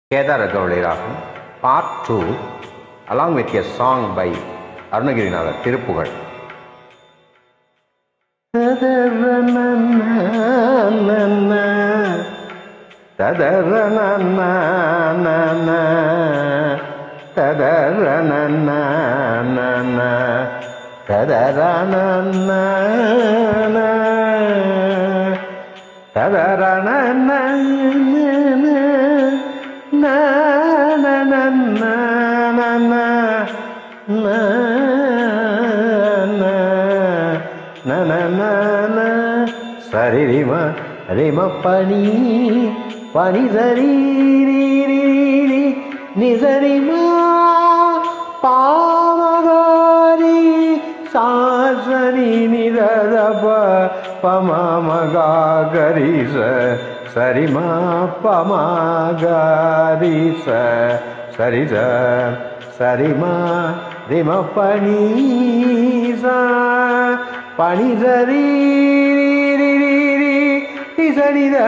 Kedara Gaudi Raham, Part 2, along with a song by Arunagirinathar, Tirupugal. சரி ரிம ரிம பனி பனி சரி நிசரிமா பாமகாரி சாசரி நிரதப பமமகாகரி ச சரிமா பமகாரி ச சரி ச சரிமா ரிம பனி சா பனி சரி சனித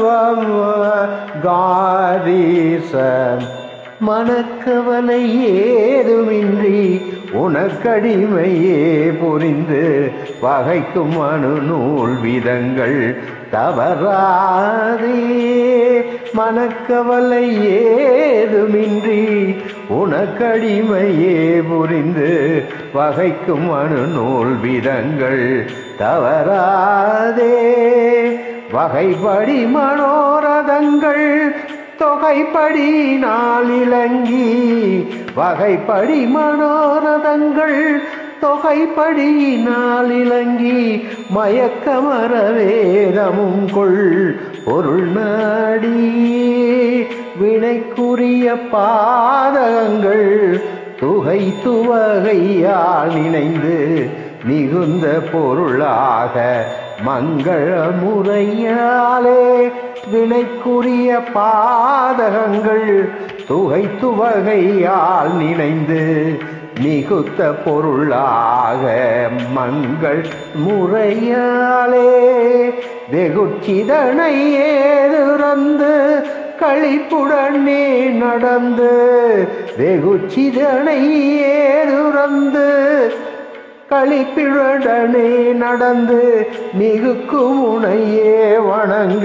காரீச மனக்கவலை ஏதுமின்றி உனக்கடிமையே புரிந்து வகைக்கும் அணு நூல் விதங்கள் தவறாதே மனக்கவலை ஏதுமின்றி உனக்கடிமையே புரிந்து வகைக்கும் அணு நூல் விதங்கள் தவறாதே வகைப்படி மனோரதங்கள் தொகைப்படி நாளிலங்கி வகைப்படி மனோரதங்கள் தொகைப்படி நாளிலங்கி மயக்கமர வேதமும் கொள் பொருள் நாடி வினைக்குரிய பாதகங்கள் துகை துவகையால் நினைந்து மிகுந்த பொருளாக மங்கள முறையாலே வினைக்குரிய பாதகங்கள் துகை துவகையால் நினைந்து மிகுத்த பொருளாக மங்கள் முறையாலே வெகுச்சிதனை ஏதுறந்து களிப்புடனே நடந்து வெகுச்சிதனை ஏதுறந்து களிப்பிழடனே நடந்து மிகுக்கு முனையே வணங்க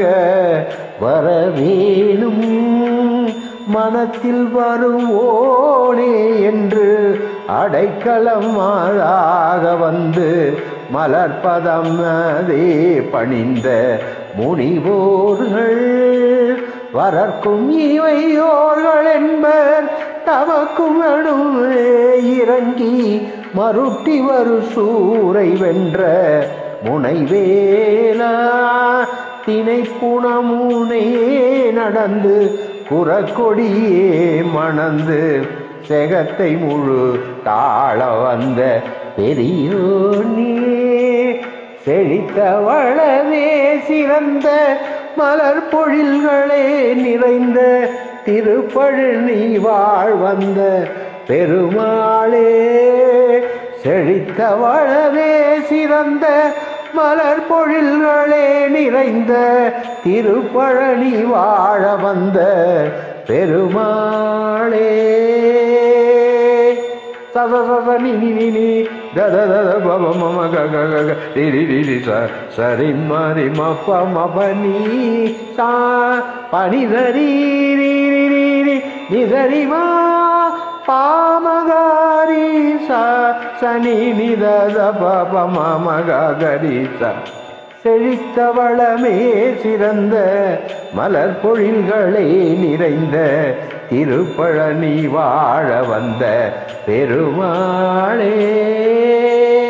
வரவேணும் மனத்தில் வருவோனே என்று அடைக்கலம் மாறாக வந்து மலர்பதம் அதே பணிந்த முனிவோர்கள் வரர்க்கும் இவையோர்கள் என்பர் தமக்கும் நடுவே இறங்கி மருட்டி வரு சூரை வென்ற முனைவேலா தினை புனமுனே நடந்து குறக்கொடியே மணந்து செகத்தை முழு தாழ வந்த பெரியோனே செழித்த வளவே சிறந்த மலர் பொழில்களே நிறைந்த திருப்பழனி வாழ் வந்த பெருமாளே செழித்த வளவே சிறந்த மலர் பொழில்களே நிறைந்த திருப்பழனி வாழ வந்த பெருமாளே சத சத நி நி நி நி தத தத பப மம க க க க ரி ரி ரி ரி ச சரி ம ரி ம ப ம ப நீ சா பனி சரி ரி ரி ரி ரி நி சரி மா பாமகாரி ச சனி நி த த ப ப ம ம க க ரி ச செழித்த வளமே சிறந்த மலர் பொழில்களே நிறைந்த திருப்பழனி வாழ வந்த பெருமாளே